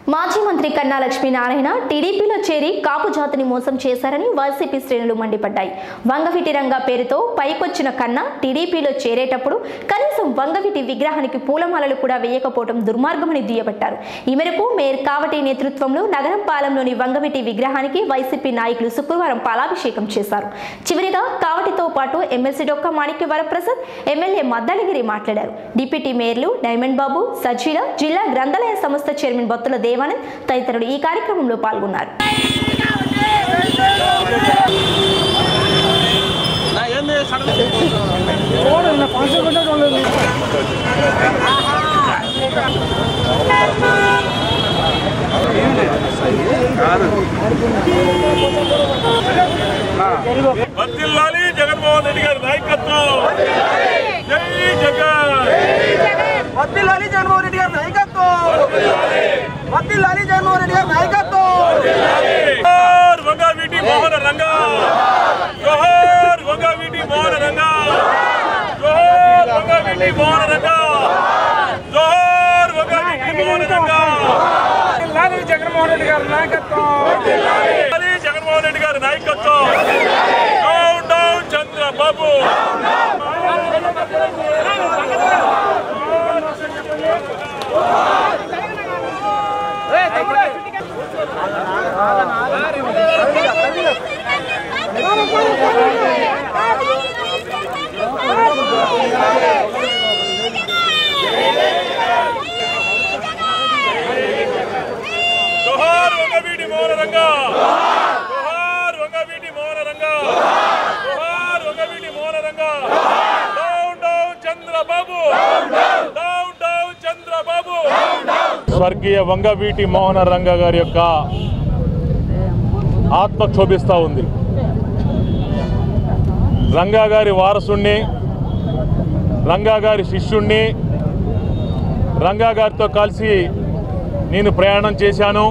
మాజీ మంత్రి కన్నా లక్ష్మీనారాయణ టీడీపీలో చేరి కాపు జాతిని మోసం చేశారని వైసీపీ శ్రేణులు మండిపడ్డాయి వంగవీటి రంగా పేరుతో పైకొచ్చిన కన్నా టీడీపీలో చేరేటప్పుడు కనీసం వంగవీటి విగ్రహానికి పూలమాలలు కూడా వేయకపోవడం దుర్మార్గమని దుయ్యబట్టారు ఈ మేరకు మేయర్ కావటి నేతృత్వంలో నగరం పాలెంలోని వంగవీటి విగ్రహానికి వైసీపీ నాయకులు శుక్రవారం పాలాభిషేకం చేశారు చివరిగా కావటితో పాటు ఎమ్మెల్సీ డొక్క మాణిక్య వరప్రసాద్ ఎమ్మెల్యే మద్దలగిరి మాట్లాడారు డిప్యూటీ మేయర్లు డైమండ్ బాబు సజీల జిల్లా గ్రంథాలయ సంస్థ చైర్మన్ బొత్తుల దేవానంద్ తదితరులు ఈ కార్యక్రమంలో పాల్గొన్నారు వర్ధిల్లాలి జగన్మోహన్ రెడ్డి గారి నాయకత్వం జై జగన్ వద్దిల్లాలి జగన్మోహన్ రెడ్డి గారి నాయకత్వం వద్దిల్లాలి జగన్మోహన్ రెడ్డి గారి నాయకత్వం జోహార్ వంగవీటి మోహన రంగా జోహార్ వంగవీటి మోహన రంగా జోహార్ వంగవీటి మోహన రంగా జోహార్ వంగవీటి మోహన రంగా వద్దిల్లాలి జగన్మోహన్ రెడ్డి గారి నాయకత్వం వర్ధిల్లాలి జగన్మోహన్ రెడ్డి గారి నాయకత్వం డౌన్ డౌన్ చంద్రబాబు జోహార్ వంగవీటి మోహన రంగా జోహార్ వంగవీటి మోహన రంగా జోహార్ Vangaveeti Mohana Ranga down down Chandrababu down down Chandrababu స్వర్గీయ వంగవీటి మోహన రంగ గారి యొక్క ఆత్మ క్షోభిస్తూ ఉంది రంగా గారి వారసుణ్ణి రంగా గారి శిష్యుణ్ణి రంగా గారితో కలిసి నేను ప్రయాణం చేశాను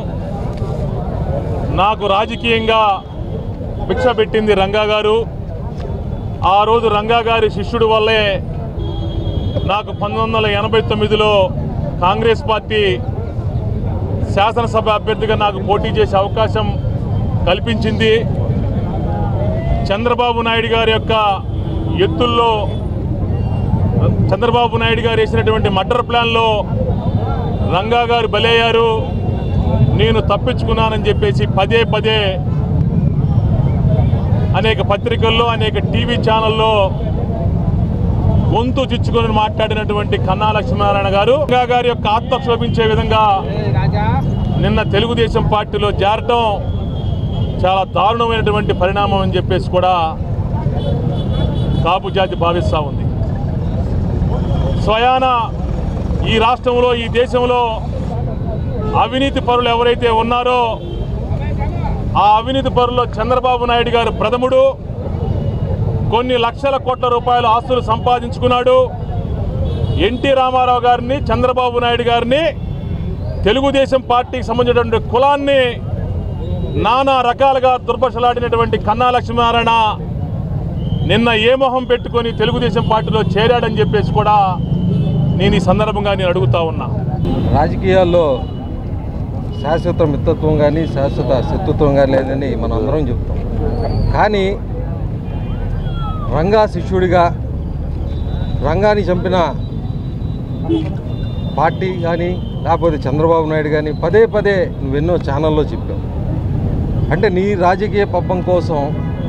నాకు రాజకీయంగా భిక్ష పెట్టింది రంగా గారు ఆ రోజు రంగా గారి శిష్యుడి వల్లే నాకు పంతొమ్మిది వందల ఎనభై తొమ్మిదిలో కాంగ్రెస్ పార్టీ శాసనసభ అభ్యర్థిగా నాకు పోటీ చేసే అవకాశం కల్పించింది చంద్రబాబు నాయుడు గారి యొక్క ఎత్తుల్లో చంద్రబాబు నాయుడు గారు వేసినటువంటి మర్డర్ ప్లాన్లో రంగా గారు బలయ్యారు నేను తప్పించుకున్నానని చెప్పేసి పదే పదే అనేక పత్రికల్లో అనేక టీవీ ఛానల్లో గొంతు చిచ్చుకొని మాట్లాడినటువంటి కన్నా లక్ష్మీనారాయణ గారు రంగా గారి యొక్క ఆత్మ క్షోభించే విధంగా నిన్న తెలుగుదేశం పార్టీలో చేరటం చాలా దారుణమైనటువంటి పరిణామం అని చెప్పేసి కూడా కాపు జాతి భావిస్తూ ఉంది స్వయాన ఈ రాష్ట్రంలో ఈ దేశంలో అవినీతి పరులు ఎవరైతే ఉన్నారో ఆ అవినీతి పరుల్లో చంద్రబాబు నాయుడు గారు ప్రథముడు కొన్ని లక్షల కోట్ల రూపాయల ఆస్తులు సంపాదించుకున్నాడు ఎన్టీ రామారావు గారిని చంద్రబాబు నాయుడు గారిని తెలుగుదేశం పార్టీకి సంబంధించినటువంటి కులాన్ని నానా రకాలుగా దుర్భషలాడినటువంటి కన్నా లక్ష్మీనారాయణ నిన్న ఏ మొహం పెట్టుకొని తెలుగుదేశం పార్టీలో చేరాడని చెప్పేసి కూడా నేను ఈ సందర్భంగా నేను అడుగుతా ఉన్నా రాజకీయాల్లో శాశ్వత మిత్రత్వం కానీ శాశ్వత శత్రుత్వం కానీ లేదని మనం అందరం చెప్తాం కానీ రంగా శిష్యుడిగా రంగాన్ని చంపిన పార్టీ కానీ లేకపోతే చంద్రబాబు నాయుడు కానీ పదే పదే నువ్వెన్నో ఛానల్లో చెప్పావు అంటే నీ రాజకీయ పబ్బం కోసం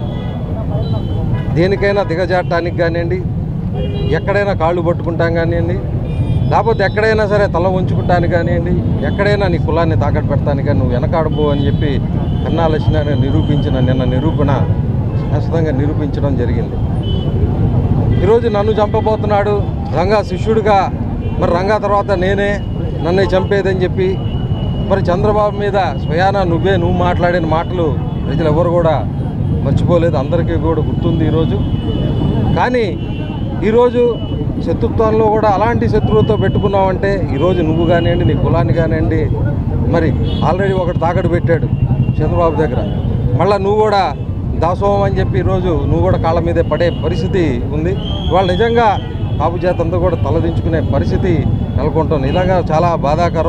దేనికైనా దిగజారటానికి కానివ్వండి ఎక్కడైనా కాళ్ళు పట్టుకుంటాం కానివ్వండి లేకపోతే ఎక్కడైనా సరే తల ఉంచుకుంటానికి కానివ్వండి ఎక్కడైనా నీ కులాన్ని తాకట్టు పెడతానికి కానీ నువ్వు వెనకాడబో అని చెప్పి కన్నా లక్ష్మణ నిరూపించిన నిన్న నిరూపణ శాశ్వతంగా నిరూపించడం జరిగింది ఈరోజు నన్ను చంపబోతున్నాడు రంగా శిష్యుడిగా మరి రంగా తర్వాత నేనే నన్నే చంపేదని చెప్పి మరి చంద్రబాబు మీద స్వయాన నువ్వే నువ్వు మాట్లాడిన మాటలు ప్రజలు ఎవరు కూడా మర్చిపోలేదు అందరికీ కూడా గుర్తుంది ఈరోజు కానీ ఈరోజు శత్రుత్వంలో కూడా అలాంటి శత్రువుతో పెట్టుకున్నావంటే ఈరోజు నువ్వు కానివ్వండి నీ కులాన్ని కానివ్వండి మరి ఆల్రెడీ ఒకటి తాకట్టు పెట్టాడు చంద్రబాబు దగ్గర మళ్ళీ నువ్వు కూడా దాసోహం అని చెప్పి ఈరోజు నువ్వు కూడా కాళ్ళ మీదే పడే పరిస్థితి ఉంది ఇవాళ నిజంగా కాపు జాతి అంతా కూడా తలదించుకునే పరిస్థితి నెలకొంటుంది నిజంగా చాలా బాధాకరం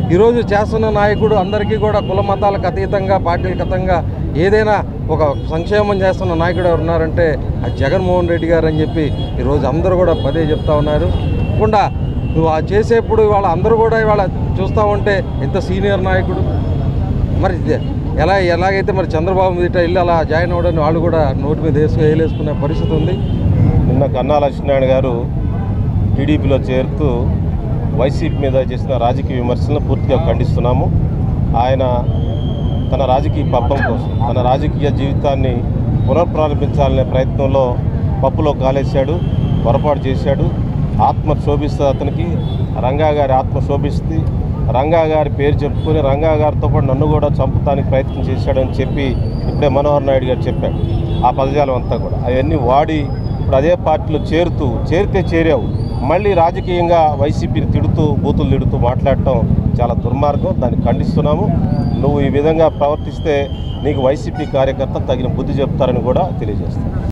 ఈరోజు చేస్తున్న నాయకుడు అందరికీ కూడా కుల మతాలకు అతీతంగా పార్టీలకు అతీతంగా ఏదైనా ఒక సంక్షేమం చేస్తున్న నాయకుడు ఎవరు ఉన్నారంటే అది జగన్మోహన్ రెడ్డి గారు అని చెప్పి ఈరోజు అందరూ కూడా పదే చెప్తా ఉన్నారు కాకుండా నువ్వు ఆ చేసేప్పుడు ఇవాళ అందరూ కూడా ఇవాళ చూస్తూ ఉంటే ఎంత సీనియర్ నాయకుడు మరి ఇది ఎలా ఎలాగైతే మరి చంద్రబాబు మీద వెళ్ళి అలా జాయిన్ అవ్వడానికి వాళ్ళు కూడా నోటి మీద వేసుకు వేలేసుకునే పరిస్థితి ఉంది నిన్న కన్నా లక్ష్మీనారాయణ గారు టీడీపీలో చేరుతూ వైసీపీ మీద చేసిన రాజకీయ విమర్శలను పూర్తిగా ఖండిస్తున్నాము ఆయన తన రాజకీయ పబ్బం కోసం తన రాజకీయ జీవితాన్ని పునఃప్రారంభించాలనే ప్రయత్నంలో పప్పులో కాలేశాడు పొరపాటు చేశాడు ఆత్మ శోభిస్తుంది అతనికి రంగా గారి ఆత్మ శోభిస్తుంది రంగా గారి పేరు చెప్పుకొని రంగా గారితో పాటు నన్ను కూడా చంపుతానికి ప్రయత్నం చేశాడని చెప్పి ఇప్పుడే మనోహర్ నాయుడు గారు చెప్పాడు ఆ పదజాలం అంతా కూడా అవన్నీ వాడి ఇప్పుడు అదే పార్టీలో చేరుతూ చేరితే చేరావు మళ్ళీ రాజకీయంగా వైసీపీని తిడుతూ బూతులు తిడుతూ మాట్లాడటం చాలా దుర్మార్గం దాన్ని ఖండిస్తున్నాము నువ్వు ఈ విధంగా ప్రవర్తిస్తే నీకు వైసీపీ కార్యకర్త తగిన బుద్ధి చెప్తారని కూడా తెలియజేస్తాను